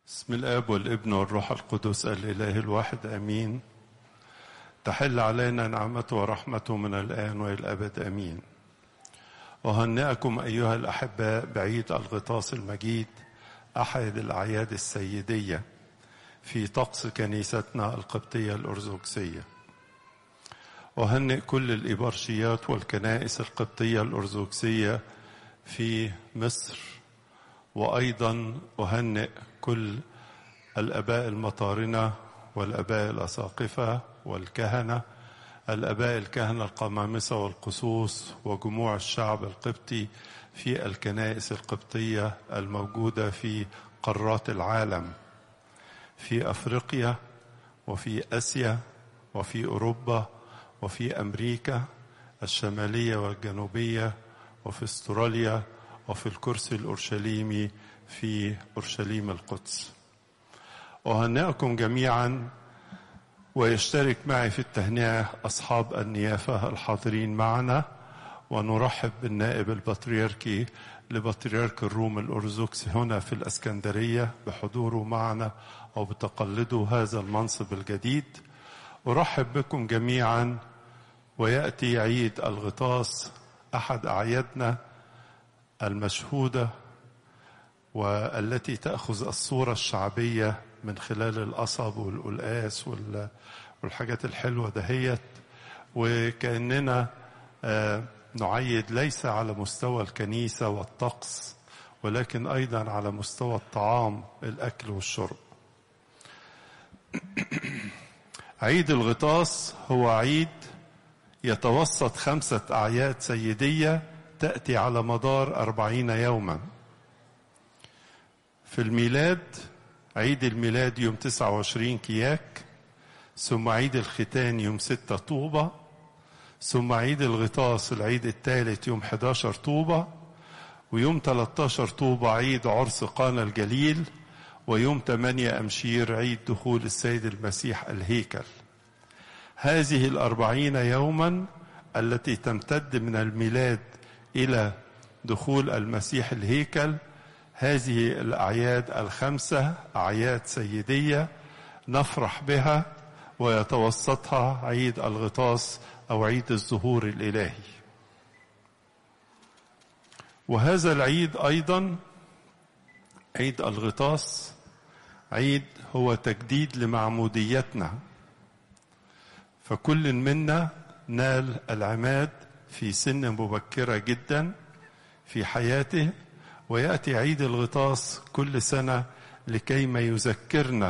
بسم الاب والابن والروح القدس الاله الواحد امين تحل علينا نعمته ورحمته من الان والى الابد امين اهنئكم ايها الاحباء بعيد الغطاس المجيد احد الاعياد السيديه في طقس كنيستنا القبطيه الارثوذكسيه اهنئ كل الابرشيات والكنائس القبطيه الارثوذكسيه في مصر وايضا اهنئ كل الاباء المطارنه والاباء الاساقفه والكهنه الاباء الكهنه القمامسه والقصوص وجموع الشعب القبطي في الكنائس القبطيه الموجوده في قارات العالم في افريقيا وفي اسيا وفي اوروبا وفي امريكا الشماليه والجنوبيه وفي استراليا وفي الكرسي الأورشليمي في أورشليم القدس أهنئكم جميعا ويشترك معي في التهنئة أصحاب النيافة الحاضرين معنا ونرحب بالنائب البطريركي لبطريرك الروم الأرثوذكس هنا في الأسكندرية بحضوره معنا أو بتقلده هذا المنصب الجديد أرحب بكم جميعا ويأتي عيد الغطاس أحد أعيادنا المشهودة والتي تأخذ الصورة الشعبية من خلال القصب والقلقاس والحاجات الحلوة دهيت وكأننا نعيد ليس على مستوى الكنيسة والطقس ولكن أيضا على مستوى الطعام الأكل والشرب عيد الغطاس هو عيد يتوسط خمسة أعياد سيدية تأتي على مدار أربعين يوما في الميلاد عيد الميلاد يوم تسعة وعشرين كياك ثم عيد الختان يوم ستة طوبة ثم عيد الغطاس العيد الثالث يوم 11 طوبة ويوم 13 طوبة عيد عرس قانا الجليل ويوم 8 أمشير عيد دخول السيد المسيح الهيكل هذه الأربعين يوما التي تمتد من الميلاد الى دخول المسيح الهيكل هذه الاعياد الخمسه اعياد سيديه نفرح بها ويتوسطها عيد الغطاس او عيد الظهور الالهي وهذا العيد ايضا عيد الغطاس عيد هو تجديد لمعموديتنا فكل منا نال العماد في سن مبكرة جدا في حياته ويأتي عيد الغطاس كل سنة لكي ما يذكرنا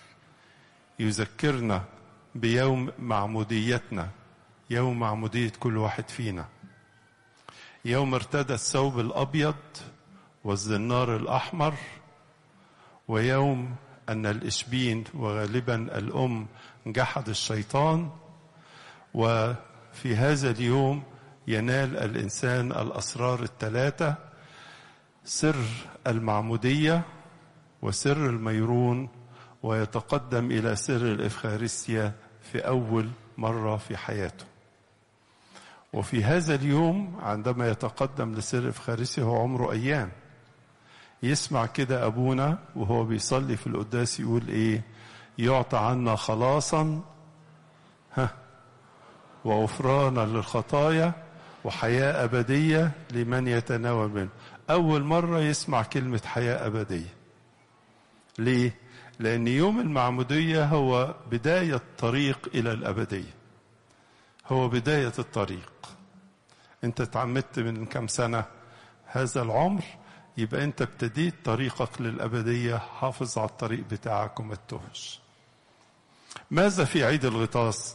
يذكرنا بيوم معموديتنا يوم معمودية كل واحد فينا يوم ارتدى الثوب الأبيض والزنار الأحمر ويوم أن الإشبين وغالبا الأم جحد الشيطان وفي هذا اليوم ينال الانسان الاسرار الثلاثه سر المعموديه وسر الميرون ويتقدم الى سر الافخارستيا في اول مره في حياته وفي هذا اليوم عندما يتقدم لسر الافخارستيا هو عمره ايام يسمع كده ابونا وهو بيصلي في القداس يقول ايه يعطى عنا خلاصا ها وغفرانا للخطايا وحياة أبدية لمن يتناول منه أول مرة يسمع كلمة حياة أبدية ليه؟ لأن يوم المعمودية هو بداية طريق إلى الأبدية هو بداية الطريق أنت تعمدت من كم سنة هذا العمر يبقى أنت ابتديت طريقك للأبدية حافظ على الطريق بتاعك وما تتوهش ماذا في عيد الغطاس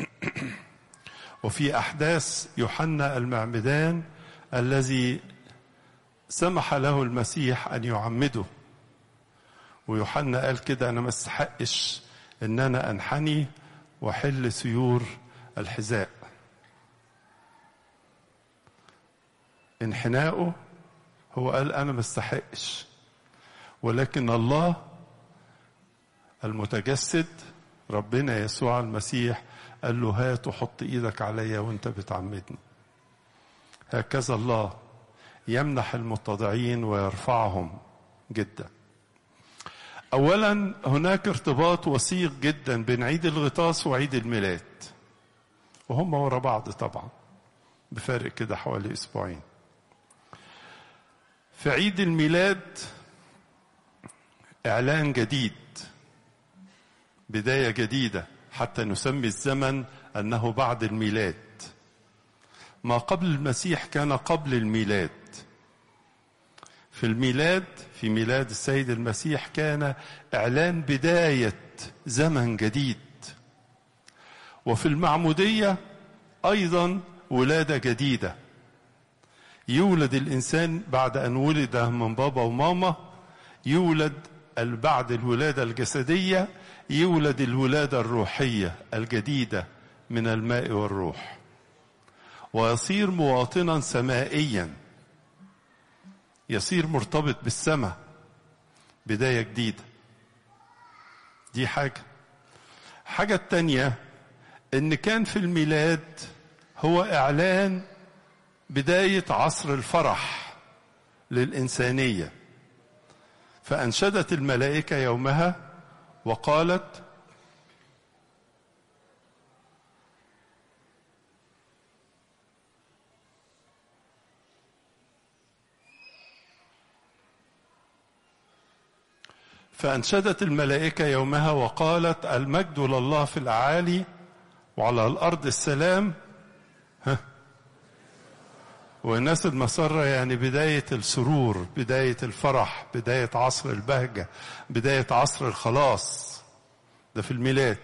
وفي احداث يوحنا المعمدان الذي سمح له المسيح ان يعمده ويوحنا قال كده انا ما استحقش ان انا انحني واحل سيور الحذاء انحناؤه هو قال انا ما استحقش ولكن الله المتجسد ربنا يسوع المسيح قال له هات وحط ايدك عليا وانت بتعمدني هكذا الله يمنح المتضعين ويرفعهم جدا اولا هناك ارتباط وثيق جدا بين عيد الغطاس وعيد الميلاد وهم ورا بعض طبعا بفرق كده حوالي اسبوعين في عيد الميلاد اعلان جديد بدايه جديده حتى نسمي الزمن انه بعد الميلاد ما قبل المسيح كان قبل الميلاد في الميلاد في ميلاد السيد المسيح كان اعلان بدايه زمن جديد وفي المعموديه ايضا ولاده جديده يولد الانسان بعد ان ولد من بابا وماما يولد بعد الولاده الجسديه يولد الولاده الروحيه الجديده من الماء والروح ويصير مواطنا سمائيا يصير مرتبط بالسماء بدايه جديده دي حاجه حاجه التانيه ان كان في الميلاد هو اعلان بدايه عصر الفرح للانسانيه فانشدت الملائكه يومها وقالت فانشدت الملائكه يومها وقالت المجد لله في الاعالي وعلى الارض السلام ها والناس المسرة يعني بداية السرور بداية الفرح بداية عصر البهجة بداية عصر الخلاص ده في الميلاد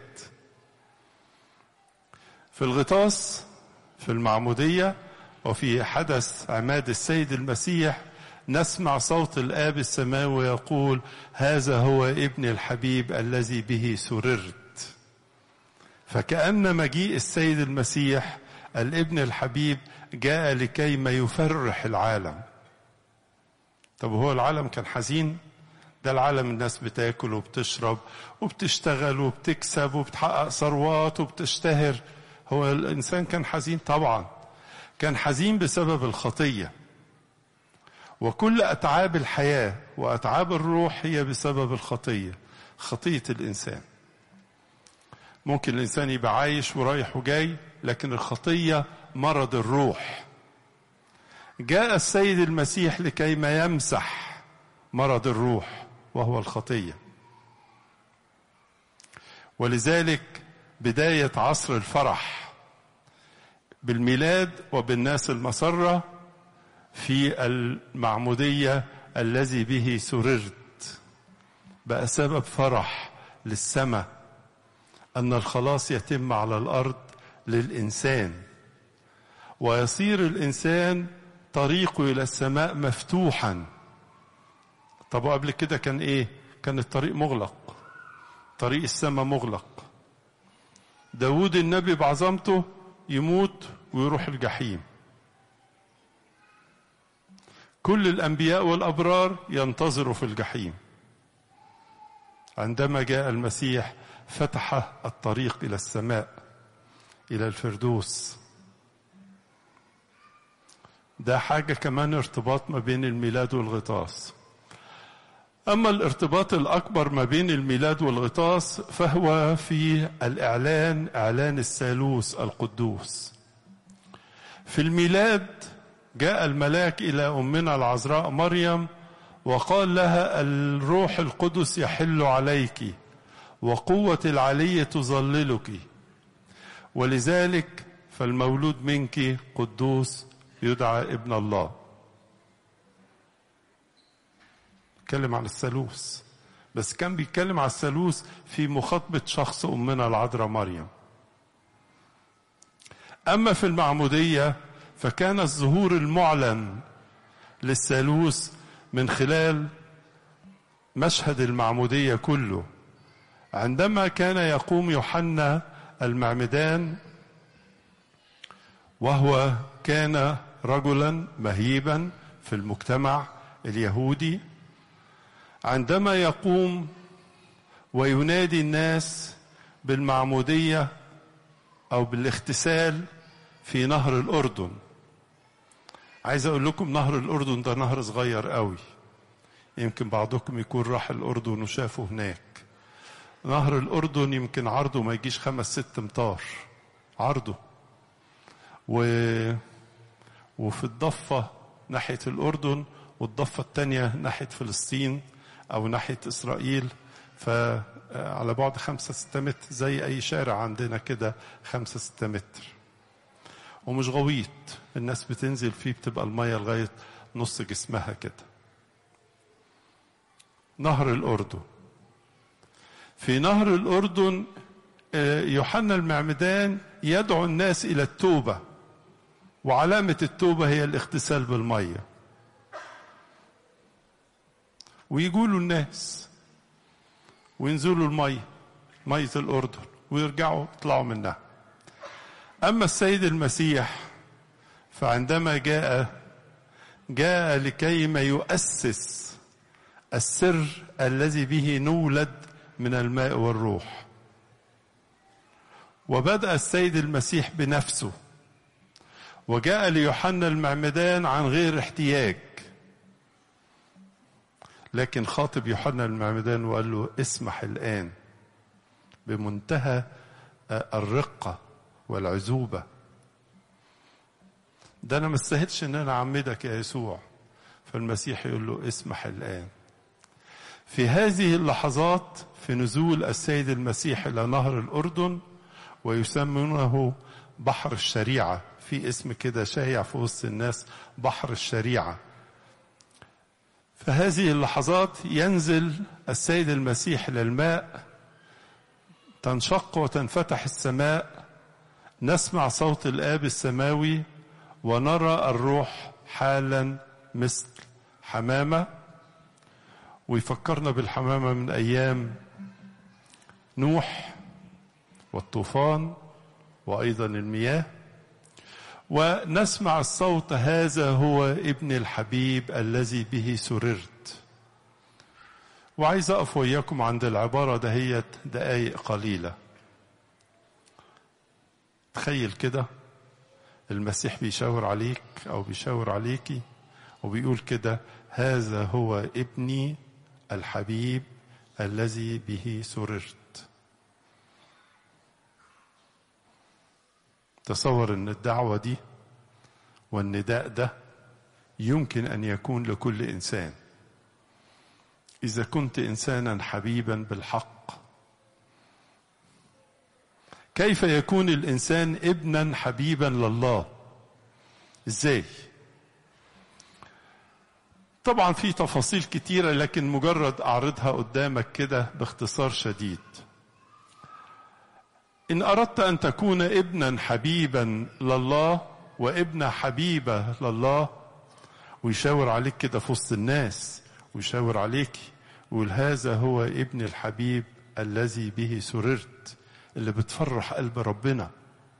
في الغطاس في المعمودية وفي حدث عماد السيد المسيح نسمع صوت الآب السماوي يقول هذا هو ابن الحبيب الذي به سررت فكأن مجيء السيد المسيح الابن الحبيب جاء لكي ما يفرح العالم طب هو العالم كان حزين ده العالم الناس بتاكل وبتشرب وبتشتغل وبتكسب وبتحقق ثروات وبتشتهر هو الانسان كان حزين طبعا كان حزين بسبب الخطيه وكل اتعاب الحياه واتعاب الروح هي بسبب الخطيه خطيه الانسان ممكن الانسان يبقى عايش ورايح وجاي لكن الخطيه مرض الروح جاء السيد المسيح لكي ما يمسح مرض الروح وهو الخطيه ولذلك بدايه عصر الفرح بالميلاد وبالناس المسره في المعموديه الذي به سررت بقى سبب فرح للسماء ان الخلاص يتم على الارض للانسان ويصير الانسان طريقه الى السماء مفتوحا طب قبل كده كان ايه كان الطريق مغلق طريق السماء مغلق داود النبي بعظمته يموت ويروح الجحيم كل الانبياء والابرار ينتظروا في الجحيم عندما جاء المسيح فتح الطريق الى السماء الى الفردوس ده حاجه كمان ارتباط ما بين الميلاد والغطاس اما الارتباط الاكبر ما بين الميلاد والغطاس فهو في الاعلان اعلان الثالوث القدوس في الميلاد جاء الملاك الى امنا العذراء مريم وقال لها الروح القدس يحل عليك وقوه العلي تظللك ولذلك فالمولود منك قدوس يدعى ابن الله بيتكلم عن الثالوث بس كان بيتكلم عن الثالوث في مخاطبة شخص أمنا العذراء مريم أما في المعمودية فكان الظهور المعلن للثالوث من خلال مشهد المعمودية كله عندما كان يقوم يوحنا المعمدان وهو كان رجلا مهيبا في المجتمع اليهودي عندما يقوم وينادي الناس بالمعموديه او بالاغتسال في نهر الاردن عايز اقول لكم نهر الاردن ده نهر صغير قوي يمكن بعضكم يكون راح الأردن وشافه هناك نهر الأردن يمكن عرضه ما يجيش خمس ست امتار عرضه و... وفي الضفة ناحية الأردن والضفة التانية ناحية فلسطين أو ناحية إسرائيل فعلى بعد خمسة ستة متر زي أي شارع عندنا كده خمسة ستة متر ومش غويط الناس بتنزل فيه بتبقى المية لغاية نص جسمها كده نهر الأردن في نهر الأردن يوحنا المعمدان يدعو الناس إلى التوبة وعلامة التوبة هي الاغتسال بالمية ويقولوا الناس وينزلوا المية مية الأردن ويرجعوا يطلعوا منها أما السيد المسيح فعندما جاء جاء لكيما يؤسس السر الذي به نولد من الماء والروح وبدأ السيد المسيح بنفسه وجاء ليوحنا المعمدان عن غير احتياج لكن خاطب يوحنا المعمدان وقال له اسمح الآن بمنتهى الرقة والعزوبة ده أنا ما استاهلش إن أنا أعمدك يا يسوع فالمسيح يقول له اسمح الآن في هذه اللحظات في نزول السيد المسيح إلى نهر الأردن ويسمونه بحر الشريعة في اسم كده شائع في وسط الناس بحر الشريعة فهذه اللحظات ينزل السيد المسيح إلى الماء تنشق وتنفتح السماء نسمع صوت الآب السماوي ونرى الروح حالا مثل حمامة ويفكرنا بالحمامة من أيام نوح والطوفان وأيضا المياه ونسمع الصوت هذا هو ابن الحبيب الذي به سررت وعايز أقف وياكم عند العبارة دهيت دقايق قليلة تخيل كده المسيح بيشاور عليك أو بيشاور عليكي وبيقول كده هذا هو ابني الحبيب الذي به سررت تصور ان الدعوه دي والنداء ده يمكن ان يكون لكل انسان اذا كنت انسانا حبيبا بالحق كيف يكون الانسان ابنا حبيبا لله ازاي طبعا في تفاصيل كتيره لكن مجرد اعرضها قدامك كده باختصار شديد إن أردت أن تكون ابنا حبيبا لله وابنة حبيبة لله ويشاور عليك كده في وسط الناس ويشاور عليك ويقول هذا هو ابن الحبيب الذي به سررت اللي بتفرح قلب ربنا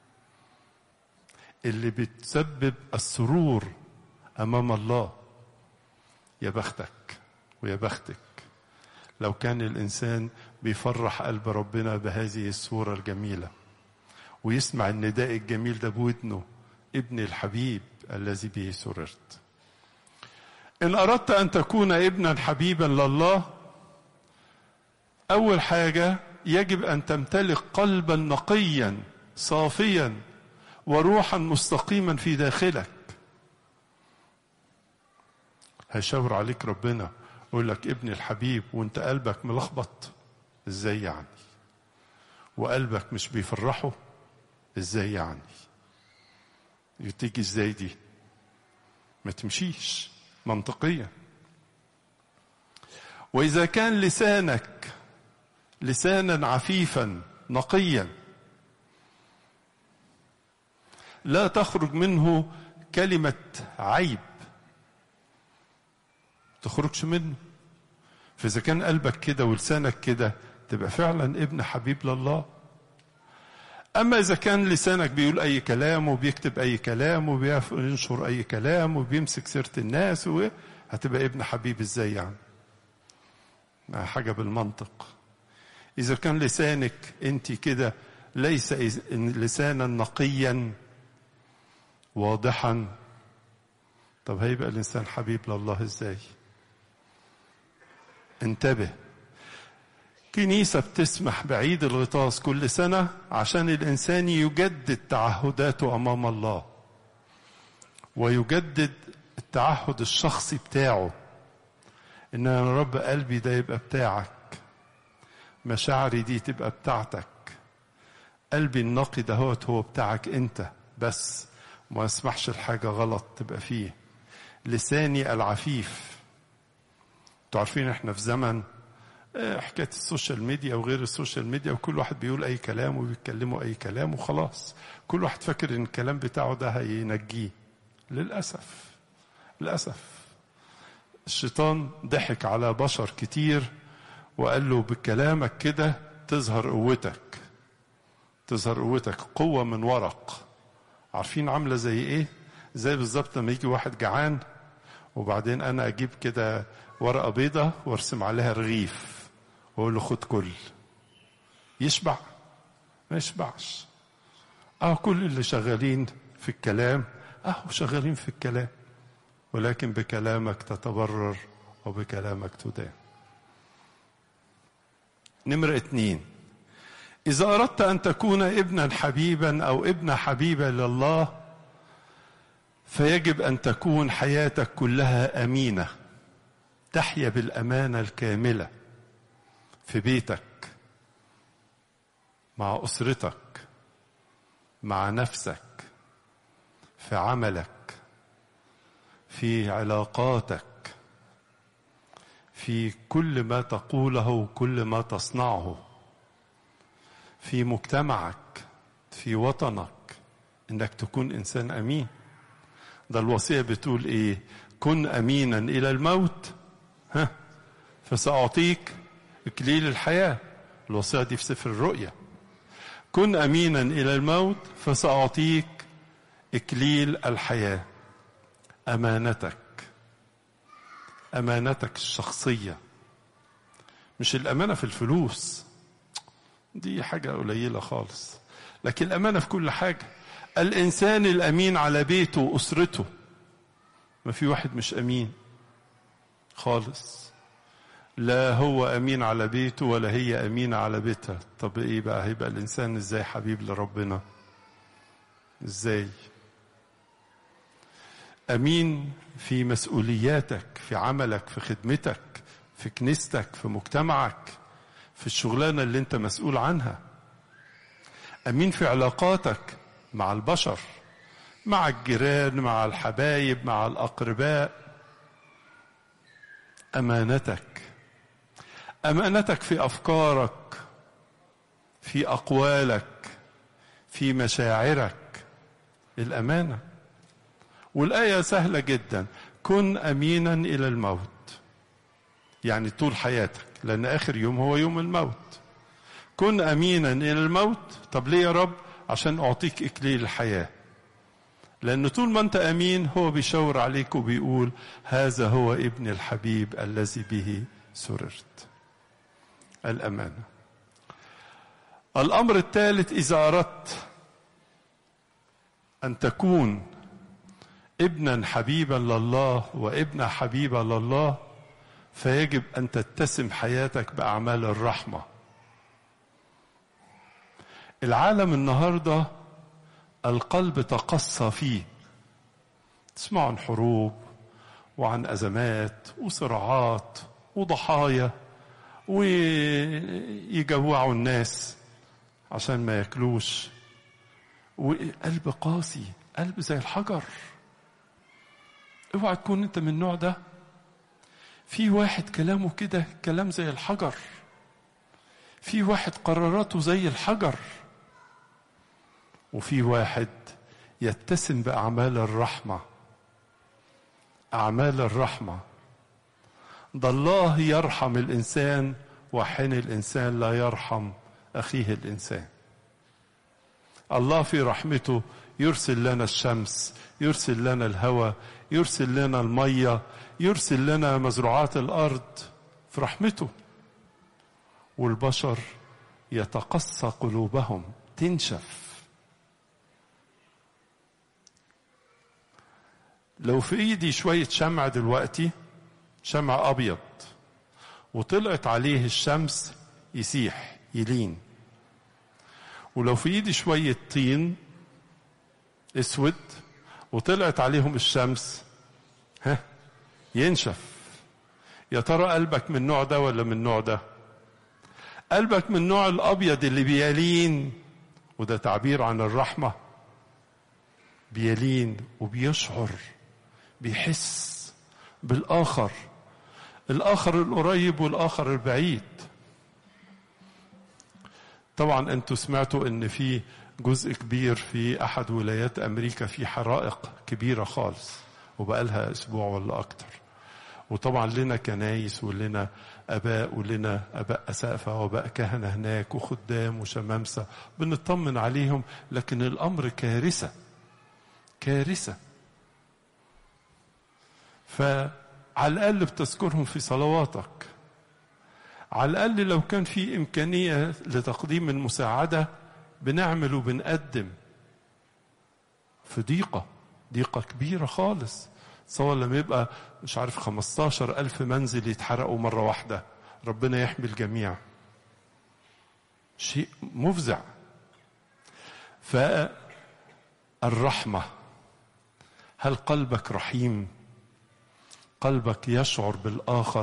اللي بتسبب السرور أمام الله يا بختك ويا بختك لو كان الإنسان بيفرح قلب ربنا بهذه الصورة الجميلة ويسمع النداء الجميل ده بودنه ابن الحبيب الذي به سررت إن أردت أن تكون ابنا حبيبا لله أول حاجة يجب أن تمتلك قلبا نقيا صافيا وروحا مستقيما في داخلك هيشاور عليك ربنا يقول لك ابن الحبيب وانت قلبك ملخبط ازاي يعني وقلبك مش بيفرحه ازاي يعني تيجي ازاي دي ما تمشيش منطقيا واذا كان لسانك لسانا عفيفا نقيا لا تخرج منه كلمه عيب تخرجش منه فاذا كان قلبك كده ولسانك كده تبقى فعلا ابن حبيب لله اما اذا كان لسانك بيقول اي كلام وبيكتب اي كلام وبينشر اي كلام وبيمسك سيره الناس هتبقى ابن حبيب ازاي يعني حاجه بالمنطق اذا كان لسانك انت كده ليس لسانا نقيا واضحا طب هيبقى الانسان حبيب لله ازاي انتبه كنيسة بتسمح بعيد الغطاس كل سنة عشان الإنسان يجدد تعهداته أمام الله ويجدد التعهد الشخصي بتاعه إن أنا رب قلبي ده يبقى بتاعك مشاعري دي تبقى بتاعتك قلبي النقي ده هو هو بتاعك أنت بس ما اسمحش الحاجة غلط تبقى فيه لساني العفيف انتوا عارفين احنا في زمن حكاية السوشيال ميديا وغير السوشيال ميديا وكل واحد بيقول أي كلام وبيتكلموا أي كلام وخلاص كل واحد فاكر إن الكلام بتاعه ده هينجيه للأسف للأسف الشيطان ضحك على بشر كتير وقال له بكلامك كده تظهر قوتك تظهر قوتك قوة من ورق عارفين عاملة زي ايه زي بالظبط لما يجي واحد جعان وبعدين انا اجيب كده ورقة بيضة وارسم عليها رغيف واقول له خد كل يشبع ما يشبعش اه كل اللي شغالين في الكلام اه شغالين في الكلام ولكن بكلامك تتبرر وبكلامك تدان نمرة اتنين إذا أردت أن تكون ابنا حبيبا أو ابنة حبيبة لله فيجب أن تكون حياتك كلها أمينة تحيا بالأمانة الكاملة في بيتك مع أسرتك مع نفسك في عملك في علاقاتك في كل ما تقوله وكل ما تصنعه في مجتمعك في وطنك انك تكون انسان امين ده الوصيه بتقول ايه كن امينا الى الموت ها فساعطيك اكليل الحياه الوصيه دي في سفر الرؤيا كن امينا الى الموت فساعطيك اكليل الحياه امانتك امانتك الشخصيه مش الامانه في الفلوس دي حاجه قليله خالص لكن الامانه في كل حاجه الانسان الامين على بيته واسرته ما في واحد مش امين خالص لا هو امين على بيته ولا هي امينه على بيتها طب ايه بقى هيبقى الانسان ازاي حبيب لربنا ازاي امين في مسؤولياتك في عملك في خدمتك في كنيستك في مجتمعك في الشغلانه اللي انت مسؤول عنها امين في علاقاتك مع البشر مع الجيران مع الحبايب مع الاقرباء امانتك امانتك في افكارك في اقوالك في مشاعرك الامانه والايه سهله جدا كن امينا الى الموت يعني طول حياتك لان اخر يوم هو يوم الموت كن امينا الى الموت طب ليه يا رب عشان اعطيك اكليل الحياه لان طول ما انت امين هو بيشاور عليك وبيقول هذا هو ابن الحبيب الذي به سررت الامانه الامر الثالث اذا اردت ان تكون ابنا حبيبا لله وابنه حبيبه لله فيجب ان تتسم حياتك باعمال الرحمه العالم النهارده القلب تقصى فيه تسمعوا عن حروب وعن ازمات وصراعات وضحايا ويجوعوا الناس عشان ما ياكلوش وقلب قاسي قلب زي الحجر اوعى تكون انت من النوع ده في واحد كلامه كده كلام زي الحجر في واحد قراراته زي الحجر وفي واحد يتسم باعمال الرحمه اعمال الرحمه ده الله يرحم الانسان وحين الانسان لا يرحم اخيه الانسان الله في رحمته يرسل لنا الشمس يرسل لنا الهواء يرسل لنا الميه يرسل لنا مزروعات الارض في رحمته والبشر يتقسى قلوبهم تنشف لو في ايدي شويه شمع دلوقتي شمع ابيض وطلعت عليه الشمس يسيح يلين ولو في ايدي شوية طين اسود وطلعت عليهم الشمس ها ينشف يا ترى قلبك من النوع ده ولا من النوع ده قلبك من النوع الابيض اللي بيلين وده تعبير عن الرحمه بيلين وبيشعر بيحس بالاخر الاخر القريب والاخر البعيد طبعا انتوا سمعتوا ان في جزء كبير في احد ولايات امريكا في حرائق كبيره خالص وبقالها اسبوع ولا اكتر وطبعا لنا كنايس ولنا اباء ولنا اباء اسافه واباء كهنه هناك وخدام وشمامسه بنطمن عليهم لكن الامر كارثه كارثه فعلى الاقل بتذكرهم في صلواتك على الاقل لو كان في امكانيه لتقديم المساعده بنعمل وبنقدم في ضيقه ضيقه كبيره خالص تصور لما يبقى مش عارف 15 ألف منزل يتحرقوا مرة واحدة ربنا يحمي الجميع شيء مفزع فالرحمة هل قلبك رحيم قلبك يشعر بالآخر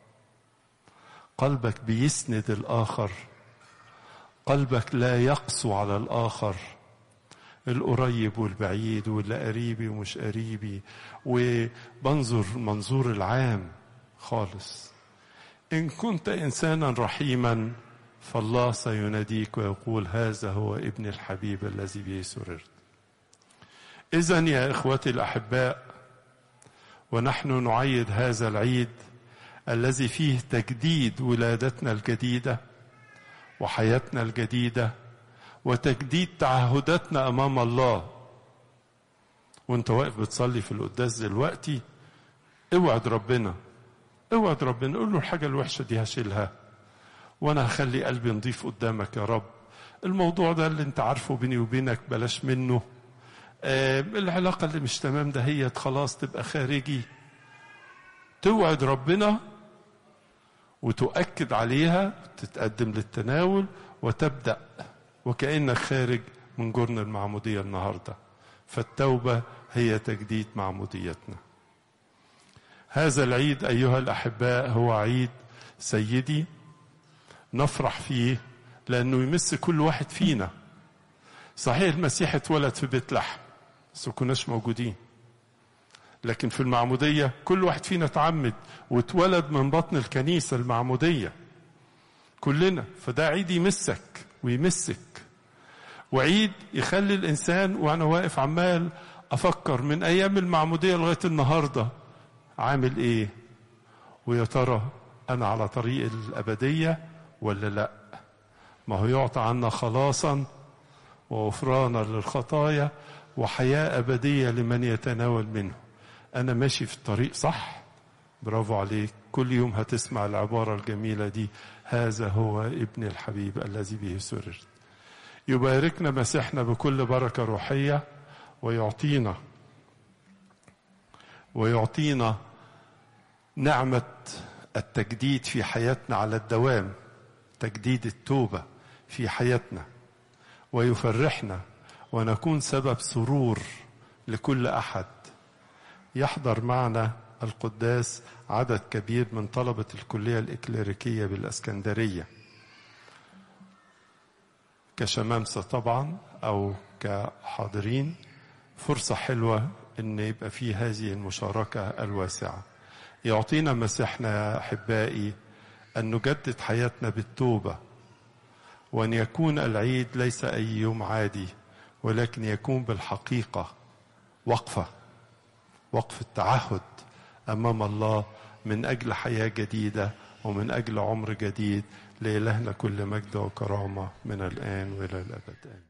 قلبك بيسند الآخر قلبك لا يقسو على الآخر القريب والبعيد واللي قريبي ومش قريبي وبنظر المنظور العام خالص إن كنت إنسانا رحيما فالله سيناديك ويقول هذا هو ابن الحبيب الذي به سررت إذا يا إخوتي الأحباء ونحن نعيد هذا العيد الذي فيه تجديد ولادتنا الجديدة وحياتنا الجديده وتجديد تعهداتنا امام الله وانت واقف بتصلي في القداس دلوقتي اوعد ربنا اوعد ربنا قول له الحاجه الوحشه دي هشيلها وانا هخلي قلبي نضيف قدامك يا رب الموضوع ده اللي انت عارفه بيني وبينك بلاش منه آه العلاقة اللي مش تمام ده هي خلاص تبقى خارجي توعد ربنا وتؤكد عليها تتقدم للتناول وتبدأ وكأنك خارج من جرن المعمودية النهاردة فالتوبة هي تجديد معموديتنا هذا العيد أيها الأحباء هو عيد سيدي نفرح فيه لأنه يمس كل واحد فينا صحيح المسيح اتولد في بيت لحم بس كناش موجودين لكن في المعمودية كل واحد فينا اتعمد واتولد من بطن الكنيسة المعمودية كلنا فده عيد يمسك ويمسك وعيد يخلي الانسان وانا واقف عمال افكر من ايام المعموديه لغايه النهارده عامل ايه ويا ترى انا على طريق الابديه ولا لا ما هو يعطى عنا خلاصا وغفرانا للخطايا وحياه ابديه لمن يتناول منه انا ماشي في الطريق صح برافو عليك كل يوم هتسمع العباره الجميله دي هذا هو ابن الحبيب الذي به سررت يباركنا مسيحنا بكل بركه روحيه ويعطينا ويعطينا نعمه التجديد في حياتنا على الدوام تجديد التوبه في حياتنا ويفرحنا ونكون سبب سرور لكل احد يحضر معنا القداس عدد كبير من طلبه الكليه الاكليريكيه بالاسكندريه كشمامسة طبعا أو كحاضرين فرصة حلوة أن يبقى في هذه المشاركة الواسعة يعطينا مسيحنا يا أحبائي أن نجدد حياتنا بالتوبة وأن يكون العيد ليس أي يوم عادي ولكن يكون بالحقيقة وقفة وقف التعهد أمام الله من أجل حياة جديدة ومن أجل عمر جديد لإلهنا كل مجد وكرامة من الآن وإلى الأبد آمين